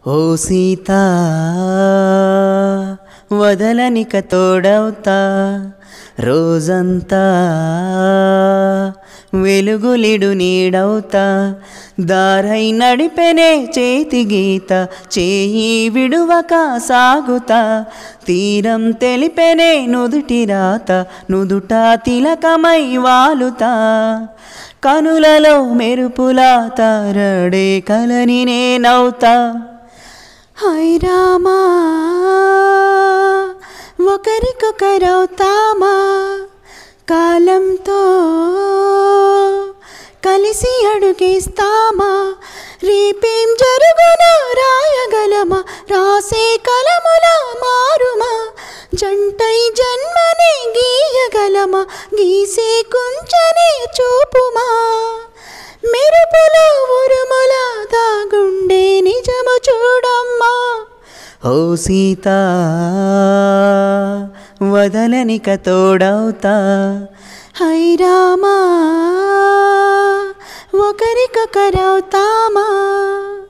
ఓ సీత వదలనిక తోడవుతా రోజంతా వెలుగులిడు నీడవుతా దారై నడిపెనే చేతి గీత చేయి విడువక సాగుతా తీరం తెలిపెనే నుదుటి రాత నుదుట తిలకమై వాలుతా కనులలో మెరుపులా తారడే కలని నేనవుతా హాయ్ రామా ఒకరికొకరవుతామా కాలంతో కలిసి అడుగేస్తామా రేపేం జరుగునా రాయగలమా రాసే కలముల మారుమా జంటై జన్మనే గీయగలమా గీసే కుంచనే చూపుమా మెరుపుల ఉరుముల దాగుండే నిజము చూడమ్మా ఓ సీత వదలనిక తోడవుతా హై రామా ఒకరికొకరవుతామా